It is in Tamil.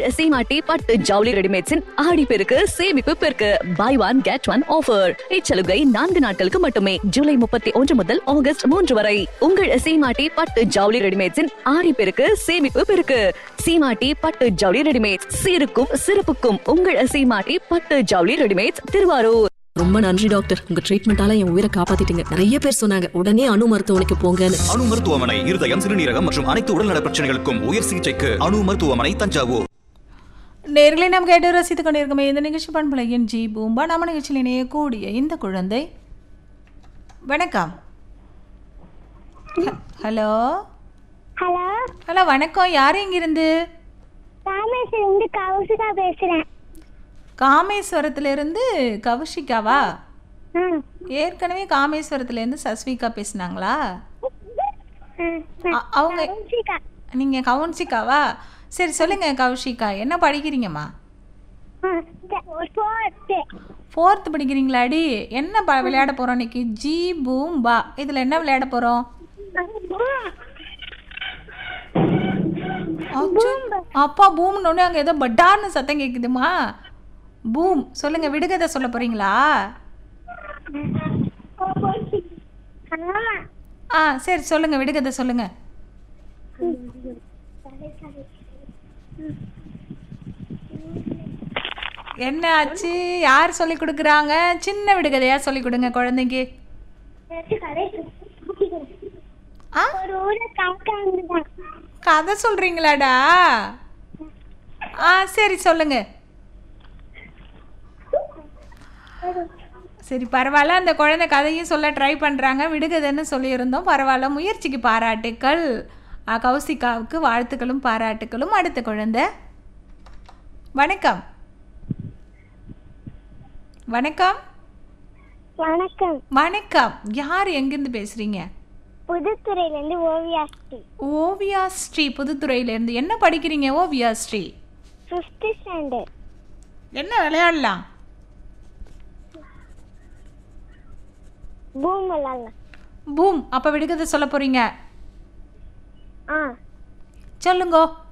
சீமாட்டி பட்டு ஜவுளி ரெடிமேட்ஸின் ஆடி பெருக்கு சேமிப்பு பெருக்கு buy one get one offer இச்சலுகை நான்கு நாட்களுக்கு மட்டுமே ஜூலை முப்பத்தி ஒன்று முதல் ஆகஸ்ட் மூன்று வரை உங்கள் சீமாட்டி பட்டு ஜவுளி ரெடிமேட்ஸின் ஆடி பெருக்கு சேமிப்பு பெருக்கு சீமாட்டி பட்டு ஜவுளி ரெடிமேட்ஸ் சீருக்கும் சிறப்புக்கும் உங்கள் சீமாட்டி பட்டு ஜவுளி ரெடிமேட்ஸ் திருவாரூர் ரொம்ப நன்றி டாக்டர் உங்க ட்ரீட்மெண்டால என் உயிரை காப்பாத்திட்டீங்க நிறைய பேர் சொன்னாங்க உடனே அணு மருத்துவமனைக்கு போங்கன்னு அணு மருத்துவமனை இருதயம் சிறுநீரகம் மற்றும் அனைத்து உடல்நல பிரச்சனைகளுக்கும் உயர் சிகிச்சைக்கு அணு மருத்துவமனை தஞ்சாவூர் நேர்களை நாம் கேட்டு ரசித்துக் கொண்டிருக்கோமே இந்த நிகழ்ச்சி பண்பலையின் ஜி பூம்பா நம்ம நிகழ்ச்சியில் இணையக்கூடிய இந்த குழந்தை வணக்கம் ஹ- ஹலோ ஹலோ ஹலோ வணக்கம் யார் இங்கிருந்து ராமேஸ்வரம் கௌசிகா பேசுறேன் காமேஸ்வரத்துலேருந்து கௌஷிகாவா ஆ, ஏற்கனவே காமேஸ்வரத்துலேருந்து சஸ்விகா பேசுனாங்களா ஆ, அ- அவங்க கௌசிகா நீங்கள் கவுன்சிகாவா சரி சொல்லுங்க கௌஷிகா என்ன படிக்கிறீங்கம்மா ஆ, த- fourth. ஃபோர்த்து படிக்கிறீங்களாடி என்ன ப விளையாட போகிறோம் இன்னைக்கு ஜி பூம் பா இதில் என்ன விளையாட போகிறோம் அப்பா பூம்னு ஒன்று அங்கே ஏதோ பட்டார்னு சத்தம் கேட்குதுமா பூம் சொல்லுங்க விடுகதை சொல்ல போறீங்களா ஆமா ஆ சரி சொல்லுங்க விடுகதை சொல்லுங்க என்ன ஆச்சு யார் சொல்லி கொடுக்குறாங்க சின்ன விடுகதையா சொல்லி கொடுங்க குழந்தைக்கு ஆ ஒரு ஊர்ல காக்கா இருந்துதான் கதை சொல்றீங்களாடா ஆ சரி சொல்லுங்க சரி பரவாயில்ல அந்த குழந்தை கதையும் சொல்ல ட்ரை பண்ணுறாங்க விடுகதைன்னு சொல்லியிருந்தோம் பரவாயில்ல முயற்சிக்கு பாராட்டுக்கள் ஆ, கௌசிகாவுக்கு வாழ்த்துக்களும் பாராட்டுக்களும் அடுத்த குழந்தை வணக்கம் வணக்கம் வணக்கம் வணக்கம் யார் எங்கேருந்து பேசுகிறீங்க புதுத்துறையில இருந்து ஓவியாஸ்ரீ ஓவியா ஸ்ரீ புதுத்துறையிலேருந்து என்ன படிக்கிறீங்க ஓவியா ஸ்ரீ ஃபிஃப்த் ஸ்டாண்டர்ட் என்ன விளையாடலாம் பூம் விளாட்லாம் பூம் அப்போ விடுகதை சொல்ல போகிறீங்க ஆ சொல்லுங்கோ